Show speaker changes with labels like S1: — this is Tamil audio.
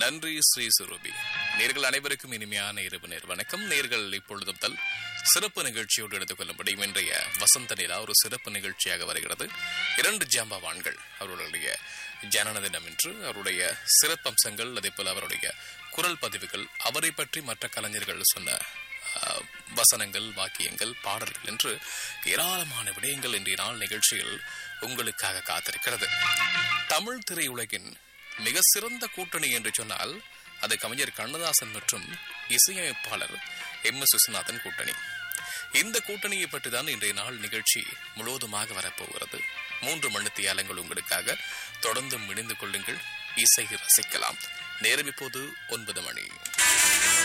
S1: நன்றி ஸ்ரீ சுரூபி நேர்கள் அனைவருக்கும் இனிமையான இரவு நேர் வணக்கம் நேர்கள் இப்பொழுது முதல் சிறப்பு நிகழ்ச்சியோடு எடுத்துக் கொள்ளும்படி இன்றைய வசந்த நிலா ஒரு சிறப்பு நிகழ்ச்சியாக வருகிறது இரண்டு ஜாம்பவான்கள் அவர்களுடைய ஜனன தினம் என்று அவருடைய சிறப்பம்சங்கள் அதே போல அவருடைய குரல் பதிவுகள் அவரை பற்றி மற்ற கலைஞர்கள் சொன்ன ஆஹ், வசனங்கள் வாக்கியங்கள் பாடல்கள் என்று ஏராளமான விடயங்கள் இன்றைய நாள் நிகழ்ச்சியில் உங்களுக்காக காத்திருக்கிறது தமிழ் திரையுலகின் மிக சிறந்த கூட்டணி என்று சொன்னால் அது கவிஞர் கண்ணதாசன் மற்றும் இசையமைப்பாளர் எம் எஸ் விஸ்வநாதன் கூட்டணி இந்த கூட்டணியை பற்றி தான் இன்றைய நாள் நிகழ்ச்சி முழுவதுமாக வரப்போகிறது மூன்று மணித்தியாலங்கள் உங்களுக்காக தொடர்ந்து இணைந்து கொள்ளுங்கள் இசை ரசிக்கலாம் நேரம் இப்போது ஒன்பது மணி